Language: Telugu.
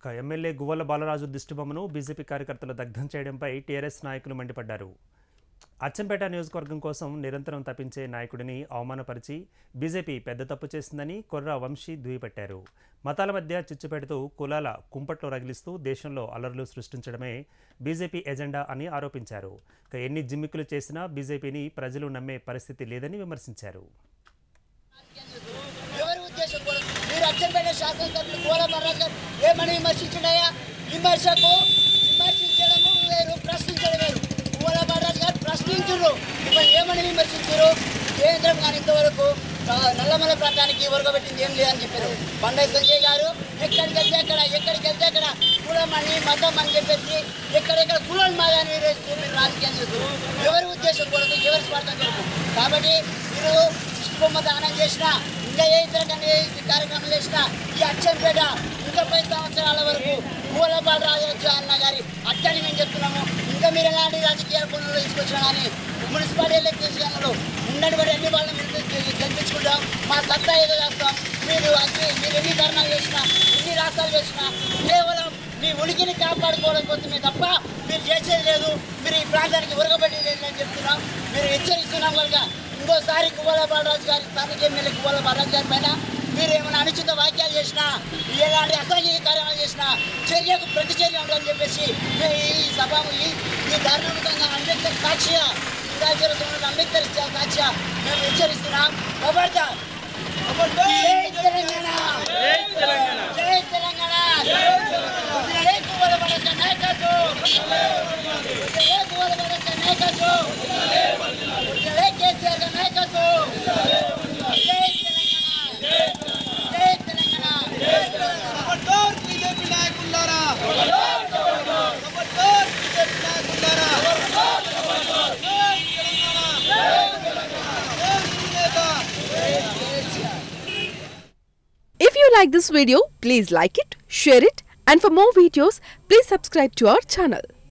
ఇక ఎమ్మెల్యే గువ్వల బాలరాజు దిష్టిబొమ్మను బీజేపీ కార్యకర్తలు దగ్ధం చేయడంపై టీఆర్ఎస్ నాయకులు మండిపడ్డారు అచ్చంపేట నియోజకవర్గం కోసం నిరంతరం తప్పించే నాయకుడిని అవమానపరిచి బీజేపీ పెద్ద తప్పు చేసిందని కొర్ర వంశీ దుయ్యబట్టారు మతాల మధ్య చిచ్చు పెడుతూ కులాల కుంపట్లో రగిలిస్తూ దేశంలో అలర్లు సృష్టించడమే బీజేపీ ఎజెండా అని ఆరోపించారు ఇక ఎన్ని జిమ్మికులు చేసినా బీజేపీని ప్రజలు నమ్మే పరిస్థితి లేదని విమర్శించారు ఎవరి ఉద్దేశం కూడా మీరు అచ్చంపేట శాసనసభ్యులు గోల మహారాజ్ గారు ఏమని విమర్శించున్నాయా విమర్శకు విమర్శించడము వేరు ప్రశ్నించడం వేరు గోల మహారాజ్ గారు ప్రశ్నించురు ఇప్పుడు ఏమని విమర్శించారు కేంద్రం కానీ ఇంతవరకు ఆ, నల్లమల ప్రాంతానికి ఉరగబెట్టింది ఏం లేదని చెప్పారు బండయ్య సంజయ్ గారు ఎక్కడికి వెళ్తే అక్కడ ఎక్కడికి వెళ్తే అక్కడ కులం అని మతం అని చెప్పేసి ఎక్కడెక్కడ కులం మాదని వేస్తూ మీరు రాజకీయం చేస్తారు ఎవరి ఉద్దేశం కొరకు ఎవరి స్వార్థం కొరకు కాబట్టి మీరు బొమ్మ దానం చేసిన ఇంకా ఏ ఇతర కానీ ఏ కార్యక్రమం చేసినా ఈ అచ్చంపేట ఇంకా పది సంవత్సరాల వరకు మూలపాలు రాజు అన్న గారి అట్టని మేము చెప్తున్నాము ఇంకా మీరు ఎలాంటి రాజకీయ పనులు తీసుకొచ్చినా కానీ మున్సిపాలిటీ ఎలక్ట్రిషియన్లు ఉన్నటువంటి అన్ని వాళ్ళని మీరు గెలిపించుకుంటాం మా సత్తా ఏదో చేస్తాం మీరు అన్ని మీరు ఎన్ని ధర్నాలు చేసినా ఎన్ని రాష్ట్రాలు చేసినా కేవలం మీ ఉనికిని కాపాడుకోవడం కోసమే తప్ప మీరు చేసేది లేదు మీరు ఈ ప్రాంతానికి ఉరగబెట్టేది లేదు అని చెప్తున్నాం మీరు హెచ్చరిస్తున్నాం కనుక ఇంకోసారి కువ్వాల బాలరాజు గారి స్థానిక ఎమ్మెల్యే కువ్వాల బాలరాజు గారి పైన మీరు ఏమైనా అనుచిత వాక్యాలు చేసినా ఎలాంటి అసాంఘిక కార్యక్రమాలు చేసినా చర్యకు ప్రతి చర్య ఉంటుందని చెప్పేసి మేము ఈ సభ ఈ ఈ దారుణంగా అంబేద్కర్ సాక్షిగా ఈ రాజ్యాంగ సభలో అంబేద్కర్ ఇచ్చిన సాక్షిగా మేము హెచ్చరిస్తున్నాం ఖబర్దార్ జై తెలంగాణ జై తెలంగాణ జై కువ్వాల బాలరాజు నాయకత్వం జై కువ్వాల బాలరాజు నాయకత్వం జై కేసీఆర్ గారి నాయకత్వం జై తెలంగాణ జై తెలంగాణ ఖబర్దార్ బీజేపీ నాయకులారా ఖబర్దార్ బీజేపీ నాయకులారా జై తెలంగాణ జై శ్రీనేత If you like this video, please like it, share it, and for more videos, please subscribe to our channel.